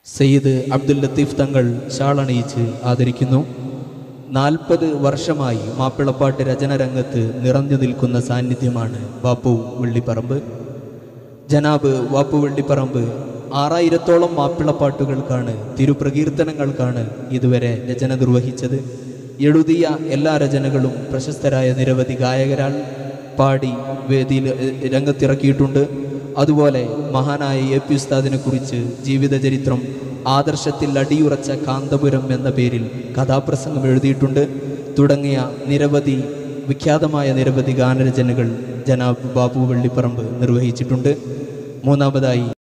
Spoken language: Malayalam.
സയ്യിദ് അബ്ദുൽ ലത്തീഫ് തങ്ങൾ ഷാളണിയിച്ച് ആദരിക്കുന്നു നാൽപ്പത് വർഷമായി മാപ്പിളപ്പാട്ട് രചനരംഗത്ത് നിറഞ്ഞു നിൽക്കുന്ന സാന്നിധ്യമാണ് ബാപ്പു വെള്ളിപ്പറമ്പ് ജനാബ് വാപ്പു വെള്ളിപ്പറമ്പ് ആറായിരത്തോളം മാപ്പിളപ്പാട്ടുകൾക്കാണ് തിരുപ്രകീർത്തനങ്ങൾക്കാണ് ഇതുവരെ രചന നിർവഹിച്ചത് എഴുതിയ എല്ലാ രചനകളും പ്രശസ്തരായ നിരവധി ഗായകരാൽ പാടി വേദിയിൽ എ, രംഗത്തിറക്കിയിട്ടുണ്ട് അതുപോലെ മഹാനായ എ പി ഉസ്താദിനെ കുറിച്ച് ജീവിതചരിത്രം ആദർശത്തിൽ അടിയുറച്ച കാന്തപുരം എന്ന പേരിൽ കഥാപ്രസംഗം എഴുതിയിട്ടുണ്ട് തുടങ്ങിയ നിരവധി വിഖ്യാതമായ നിരവധി ഗാനരചനകൾ ജനാബ് ബാബു വെള്ളിപ്പറമ്പ് നിർവഹിച്ചിട്ടുണ്ട് മൂന്നാമതായി